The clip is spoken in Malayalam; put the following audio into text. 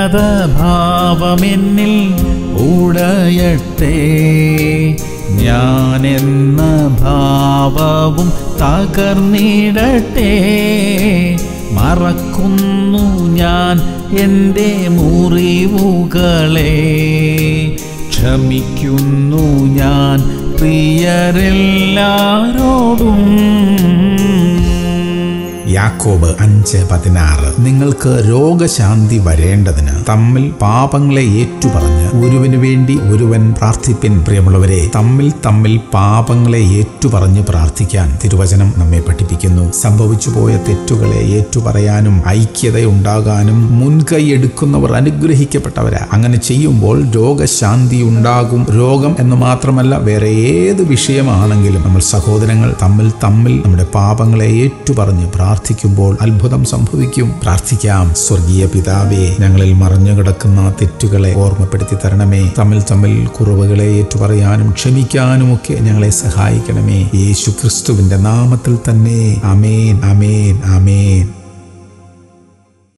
ഭാവമെന്നിൽ ഉടയട്ടെ ഞാനെന്ന ഭാവവും തകർന്നിടട്ടെ മറക്കുന്നു ഞാൻ എൻ്റെ മുറിവുകളെ ക്ഷമിക്കുന്നു ഞാൻ പ്രിയരെല്ലാരോടും യാക്കോബ് അഞ്ച് പതിനാറ് നിങ്ങൾക്ക് രോഗശാന്തി വരേണ്ടതിന് തമ്മിൽ പാപങ്ങളെ ഏറ്റുപറഞ്ഞ് ഒരുവന് വേണ്ടി ഒരുവൻ പ്രാർത്ഥിപ്പിൻ പ്രിയമുള്ളവരെ തമ്മിൽ തമ്മിൽ പാപങ്ങളെ ഏറ്റുപറഞ്ഞ് പ്രാർത്ഥിക്കാൻ തിരുവചനം നമ്മെ പഠിപ്പിക്കുന്നു സംഭവിച്ചു പോയ തെറ്റുകളെ ഏറ്റുപറയാനും ഐക്യതയുണ്ടാകാനും മുൻകൈ എടുക്കുന്നവർ അനുഗ്രഹിക്കപ്പെട്ടവരാ അങ്ങനെ ചെയ്യുമ്പോൾ രോഗശാന്തി ഉണ്ടാകും രോഗം എന്ന് മാത്രമല്ല വേറെ ഏത് വിഷയമാണെങ്കിലും നമ്മൾ സഹോദരങ്ങൾ തമ്മിൽ തമ്മിൽ നമ്മുടെ പാപങ്ങളെ ഏറ്റുപറഞ്ഞ് പ്രാർത്ഥിക്കുമ്പോൾ അത്ഭുതം സംഭവിക്കും പ്രാർത്ഥിക്കാം സ്വർഗീയ പിതാവേ ഞങ്ങളിൽ മറഞ്ഞു കിടക്കുന്ന തെറ്റുകളെ ഓർമ്മപ്പെടുത്തി തരണമേ തമ്മിൽ തമ്മിൽ കുറവുകളെ ഏറ്റുപറയാനും ക്ഷമിക്കാനും ഒക്കെ ഞങ്ങളെ സഹായിക്കണമേ യേശു ക്രിസ്തുവിന്റെ നാമത്തിൽ തന്നെ അമേൻ അമേൻ അമേൻ